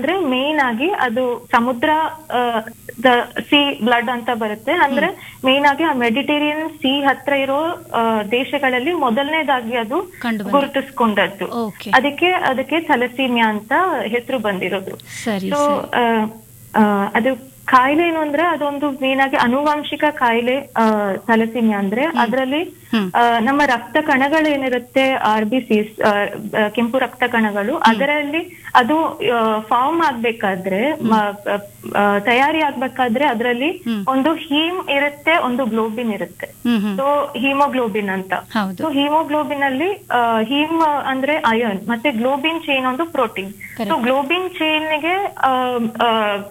ಅಂದ್ರೆ ಮೇನ್ ಆಗಿ ಅದು ಸಮುದ್ರ ಸಿ ಬ್ಲಡ್ ಅಂತ ಬರುತ್ತೆ ಅಂದ್ರೆ ಮೇನ್ ಆಗಿ ಆ ಮೆಡಿಟೇರಿಯನ್ ಸಿ ಹತ್ರ ಇರೋ ಆ, ದೇಶಗಳಲ್ಲಿ ಮೊದಲನೇದಾಗಿ ಅದು ಕಂಡು ಬಂದಿದೆ. ಗುರುತಿಸ್ಕೊಂಡದ್ದು ಓಕೆ ಅದಕ್ಕೆ ಅದಕ್ಕೆ ಥಲಸೀಮಿಯಾ ಅಂತ ಹೆಸರು ಬಂದಿರೋದು ಸರಿ ಸೊ ಸರಿ ಅದು ಕಾಯಿಲೆ ಏನು ಅಂದ್ರೆ ಅದೊಂದು ಮೇನ್ ಆಗಿ ಅನುವಂಶಿಕ ಕಾಯಿಲೆ ಥಲಸೀಮಿಯಾ ಅಂದ್ರೆ ಅದರಲ್ಲಿ ಹ್ಮ್. ನಮ್ಮ ರಕ್ತ ಕಣಗಳೇನಿರುತ್ತೆ ಆರ್ ಬಿ ಸಿ ಕೆಂಪು ರಕ್ತ ಕಣಗಳು ಅದರಲ್ಲಿ ಅದು ಫಾರ್ಮ್ ಆಗ್ಬೇಕಾದ್ರೆ ಮ- ಆ, ತಯಾರಿ ಆಗ್ಬೇಕಾದ್ರೆ ಅದರಲ್ಲಿ ಹ್ಮ್. ಒಂದು ಹೀಮ್ ಇರುತ್ತೆ ಒಂದು ಗ್ಲೋಬಿನ್ ಇರುತ್ತೆ ಹ್ಮ್ ಹ್ಮ್ ಸೊ ಹಿಮೋಗ್ಲೋಬಿನ್ ಅಂತ ಹೌದು ಸೊ ಹಿಮೋಗ್ಲೋಬಿನ್ ಅಲ್ಲಿ ಹೀಮ್ ಅಂದ್ರೆ ಅಯರ್ನ್ ಮತ್ತೆ ಗ್ಲೋಬಿನ್ ಚೈನ್ ಒಂದು protein Correct. So globin chain ಗೆ ಆ, ಆ,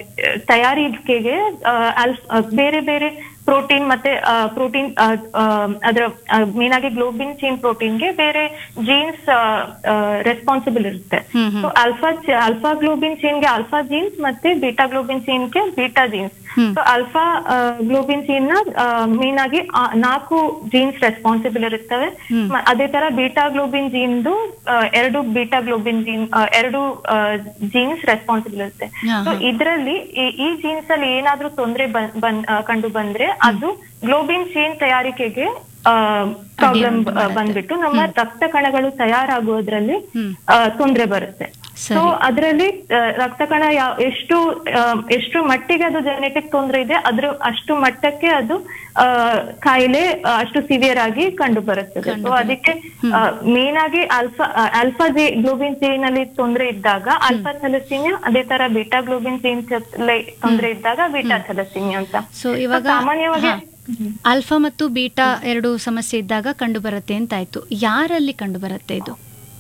ತಯಾರಿಕೆಗೆ ಆ, ಅಲ್ಫ್- ಆ, ಬೇರೆ ಬೇರೆ ಪ್ರೋಟೀನ್ ಮತ್ತೆ ಪ್ರೋಟೀನ್ ಅದರ ಮೇನ್ ಆಗಿ ಗ್ಲೋಬಿನ್ ಚೈನ್ ಪ್ರೋಟೀನ್ಗೆ ಬೇರೆ ಜೀನ್ಸ್ ರೆಸ್ಪಾನ್ಸಿಬಲ್ ಇರುತ್ತೆ ಹ್ಮ್ ಹ್ಮ್ ಸೊ ಆಲ್ಫಾ ಆಲ್ಫಾ ಗ್ಲೋಬಿನ್ ಚೈನ್ಗೆ ಆಲ್ಫಾ ಜೀನ್ಸ್ ಮತ್ತೆ ಬೀಟಾ ಗ್ಲೋಬಿನ್ ಚೈನ್ಗೆ ಬೀಟಾ ಜೀನ್ಸ್ ಹ್ಮ್. ಸೊ ಆಲ್ಫಾ ಗ್ಲೋಬಿನ್ ಚೈನ್ ನ ಮೇನ್ ಆಗಿ ಆ, ನಾಲ್ಕು ಜೀನ್ಸ್ ರೆಸ್ಪಾನ್ಸಿಬಲ್ ಇರುತ್ತವೆ ಹ್ಮ್. ಮ- ಅದೇ ತರ ಬೀಟಾ ಗ್ಲೋಬಿನ್ ಜೀನ್ದು ಎರಡು ಬೀಟಾ ಗ್ಲೋಬಿನ್ ಜೀನ್ ಎರಡು ಜೀನ್ಸ್ ರೆಸ್ಪಾನ್ಸಿಬಲ್ ಇರುತ್ತೆ ಹಾ, ಸೊ ಹಾ. ಇದರಲ್ಲಿ ಈ ಜೀನ್ಸ್ ಅಲ್ಲಿ ಏನಾದ್ರೂ ತೊಂದರೆ ಕಂಡು ಬಂದ್ರೆ ಅದು ಗ್ಲೋಬಿನ್ ಚೈನ್ ತಯಾರಿಕೆಗೆ ಪ್ರಾಬ್ಲಮ್ ಉಂಟು ಮಾಡುತ್ತೆ. ಬಂದ್ಬಿಟ್ಟು ನಮ್ಮ ರಕ್ತ ಕಣಗಳು ತಯಾರಾಗೋದ್ರಲ್ಲಿ ಹ್ಮ್. ತೊಂದರೆ ಬರುತ್ತೆ ಸೊ ಸರಿ ಅದರಲ್ಲಿ ರಕ್ತ ಕಣ ಯಾವ ಎಷ್ಟು ಆ, ಎಷ್ಟು ಮಟ್ಟಿಗೆ ಅದು ಜೆನೆಟಿಕ್ ತೊಂದರೆ ಇದೆ ಅದ್ರ ಅಷ್ಟು ಮಟ್ಟಕ್ಕೆ ಅದು ಆ, ಕಾಯಿಲೆ ಆ, ಅಷ್ಟು ಸಿವಿಯರ್ ಆಗಿ ಕಂಡು ಬರುತ್ತದೆ ಕಂಡು ಸೊ ಅದಕ್ಕೆ ಮೇನ್ ಆಗಿ ಆಲ್ಫಾ ಆಲ್ಫಾ ಜೆ ಗ್ಲೋಬಿನ್ ಚೈನ್ ಅಲ್ಲಿ ತೊಂದರೆ ಇದ್ದಾಗ ಆಲ್ಫಾ ಥಲಸೀಮಿಯಾ ಅದೇ ತರ ಬೀಟಾ ಗ್ಲೋಬಿನ್ ಚೈನ್ ತೊಂದರೆ ಇದ್ದಾಗ ಬೀಟಾ ಥಲಸೀಮಿಯಾ ಅಂತ ಸೊ ಇವಾಗ So, ಸಾಮಾನ್ಯವಾಗಿ ಹಾ. ಆಲ್ಫಾ ಮತ್ತು ಬೀಟಾ ಎರಡು ಸಮಸ್ಯೆ ಇದ್ದಾಗ ಕಂಡು ಬರುತ್ತೆ ಅಂತ ಆಯ್ತು ಯಾರಲ್ಲಿ ಕಂಡು ಬರುತ್ತೆ ಇದು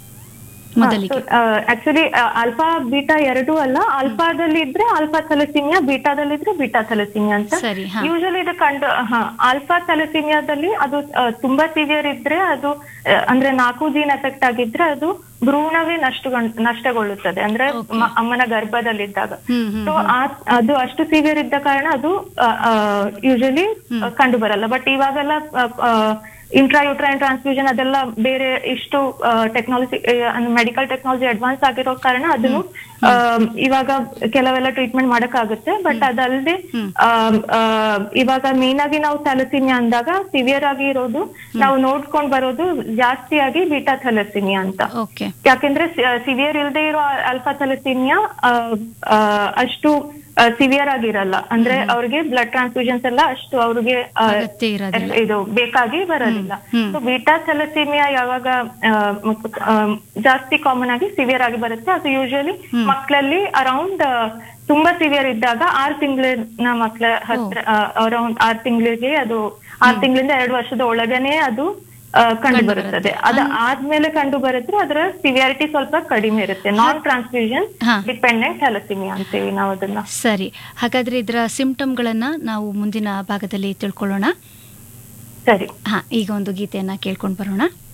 ಮೊದಲಿಗೆ ಆಕ್ಚುಲಿ ಆಲ್ಫಾ ಬೀಟಾ ಎರಡು ಅಲ್ಲ ಆಲ್ಫಾದಲ್ಲಿ ಇದ್ರೆ ಆಲ್ಫಾ ಥಲಸೀಮಿಯಾ ಬೀಟಾದಲ್ಲಿ ಇದ್ರೆ ಬೀಟಾ ಥಲಸೀಮಿಯಾ ಅಂತ ಸರಿ ಹಾ ಯೂಶಲಿ ಇದು ಕಂಡು ಹಾ ಆಲ್ಫಾ ಥಲಸೀಮಿಯಾದಲ್ಲಿ ಅದು ಆ, ತುಂಬಾ ಸಿವಿಯರ್ ಇದ್ರೆ ಅದು ಆ, ಅಂದ್ರೆ ನಾಲ್ಕು ಜೀನ್ ಎಫೆಕ್ಟ್ ಆಗಿದ್ರೆ ಅದು ಭ್ರೂಣವೇ ನಷ್ಟ ನಷ್ಟಗೊಳ್ಳುತ್ತದೆ ಅಂದ್ರೆ Okay. ಮ- ಅಮ್ಮನ ಗರ್ಭದಲ್ಲಿದ್ದಾಗ ಹ್ಮ್ ಹ್ಮ್ ಸೊ ಅದು ಅಷ್ಟು ಸಿವಿಯರ್ ಇದ್ದ ಕಾರಣ ಅದು ಯೂಶಲಿ ಕಂಡು ಬರಲ್ಲ ಬಟ್ ಇವಾಗೆಲ್ಲ ಇಂಟ್ರಾ ಯುಟ್ರೈನ್ ಟ್ರಾನ್ಸ್ಫ್ಯೂಷನ್ ಅದೆಲ್ಲ ಬೇರೆ ಇಷ್ಟು ಟೆಕ್ನಾಲಜಿ ಮೆಡಿಕಲ್ ಟೆಕ್ನಾಲಜಿ ಅಡ್ವಾನ್ಸ್ ಆಗಿರೋ ಕಾರಣ ಅದನ್ನು ಆ, ಇವಾಗ ಕೆಲವೆಲ್ಲ ಟ್ರೀಟ್ಮೆಂಟ್ ಮಾಡಕ್ಕಾಗುತ್ತೆ ಬಟ್ ಅದಲ್ಲದೆ ಇವಾಗ ಮೇನ್ ಆಗಿ ನಾವು ಥಲಸೀಮಿಯಾ ಅಂದಾಗ ಸಿವಿಯರ್ ಆಗಿ ಇರೋದು ನಾವು ನೋಡ್ಕೊಂಡ್ ಬರೋದು ಜಾಸ್ತಿಯಾಗಿ ಬೀಟಾ ಥಲಸೀಮಿಯಾ ಅಂತ ಓಕೆ ಯಾಕೆಂದ್ರೆ ಸಿವಿಯರ್ ಇಲ್ಲದೆ ಇರೋ ಆಲ್ಫಾ ಥಲಸೀಮಿಯಾ ಅಷ್ಟು ಸಿವಿಯರ್ ಆಗಿರಲ್ಲ ಅಂದ್ರೆ ಅವ್ರಿಗೆ ಬ್ಲಡ್ ಟ್ರಾನ್ಸ್ಫ್ಯೂಷನ್ಸ್ ಎಲ್ಲ ಅಷ್ಟು ಅವ್ರಿಗೆ ಆ, ಅಗತ್ಯ ಇರೋದಿಲ್ಲ ಇದು ಬೇಕಾಗಿ ಬರೋದಿಲ್ಲ ಹ್ಮ್. ಸೊ ಬೀಟಾ ಥಲಸೀಮಿಯಾ ಯಾವಾಗ ಆ, ಮ- ಆ, ಜಾಸ್ತಿ ಕಾಮನ್ ಆಗಿ ಸಿವಿಯರ್ ಆಗಿ ಬರುತ್ತೆ ಅದು ಯೂಶಲಿ ಮಕ್ಕಳಲ್ಲಿ ಅರೌಂಡ್ ತುಂಬಾ ಸಿವಿಯರ್ ಇದ್ದಾಗ ಆರ್ ತಿಂಗಳಿನ ಮಕ್ಕಳ ಹತ್ರ ಅರೌಂಡ್ ಆರ್ ತಿಂಗಳಿಗೆ ಅದು ಆರ್ ತಿಂಗಳಿಂದ ಎರಡು ವರ್ಷದ ಒಳಗನೆ ಅದು ಆ, ಕಂಡು ಬರುತ್ತದೆ ಅದ ಆದ್ಮೇಲೆ ಕಂಡು ಬರುತ್ತೆ ಅದರ ಸಿವಿಯಾರಿಟಿ ಸ್ವಲ್ಪ ಕಡಿಮೆ ಇರುತ್ತೆ ನಾನ್ ಟ್ರಾನ್ಸ್ಫ್ಯೂಷನ್ ಹಾ. ಡಿಪೆಂಡೆಂಟ್ ಥಲಸೀಮಿಯಾ ಅಂತೀವಿ ನಾವು ಅದನ್ನ ಸರಿ ಹಾಗಾದ್ರೆ ಇದರ ಸಿಂಪ್ಟಮ್ಗಳನ್ನ ನಾವು ಮುಂದಿನ ಭಾಗದಲ್ಲಿ ತಿಳ್ಕೊಳ್ಳೋಣ ಸರಿ ಹಾ ಈಗ ಒಂದು ಗೀತೆಯನ್ನ ಕೇಳ್ಕೊಂಡು ಬರೋಣ